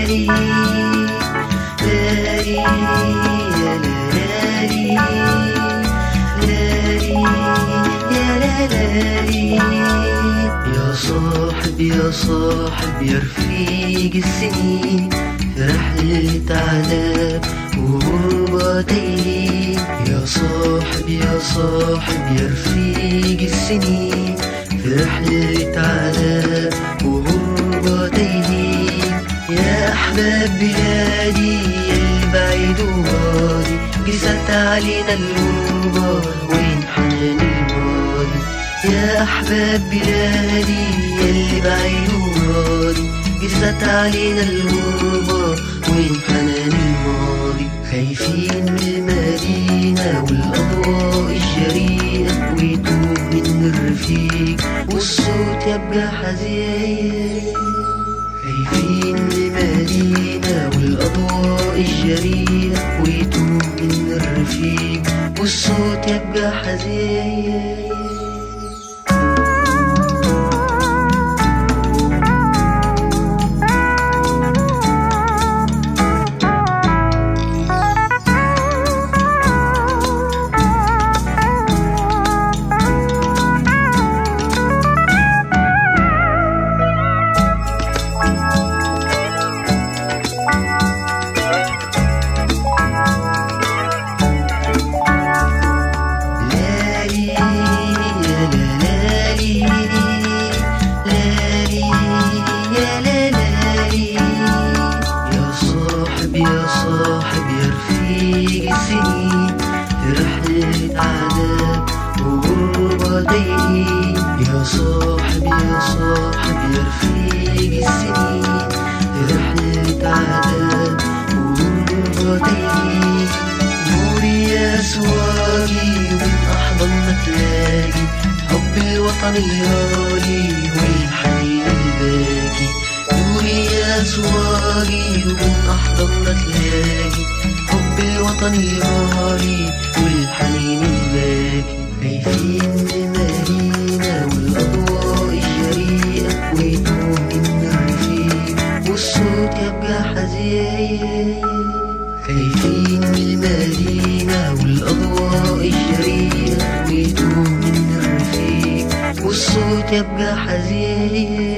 لالي لالي يا لالي لالي يا لالي يا صاحب يا صاحب يا رفيق السنين في رحلة عذاب وغربة تايهين يا صاحب يا صاحب يا رفيق السنين في رحلة عذاب وغربة تايهين يا أحباب بلادي البعيد وغادي قست علينا الغربة وين حنان الماضي يا أحباب بلادي يلي بعيد وغادي قست علينا الغربة وين حنان الماضي خايفين من المدينة والأضواء الجريئة ويتوه من الرفيق والصوت يبقى حزين خايفين من المدينة والأضواء الجريئة ويتوه من الرفيق والصوت يبقى حزين لالي يا لالي لالي يا لالي يا صاحب يا صاحب يا رفيق السنين في رحلة عذاب وغربة تايهين يا صاحب يا صاحب يا رفيق السنين في رحلة عذاب وغربة تايهين نوري يا سواقي ومن أحضن ما تلاقي حب الوطن الغالي والحنين الباقي نوري يا سواقي ومن أحضن ما تلاقي حب الوطن الغالي والحنين الباقي خايفين من المدينة والأضواء الجريئة ويتوه من الرفيق والصوت يبقى حزين خايفين من المدينة والأضواء الجريئة ويتوه من الرفيق والصوت يبقى حزين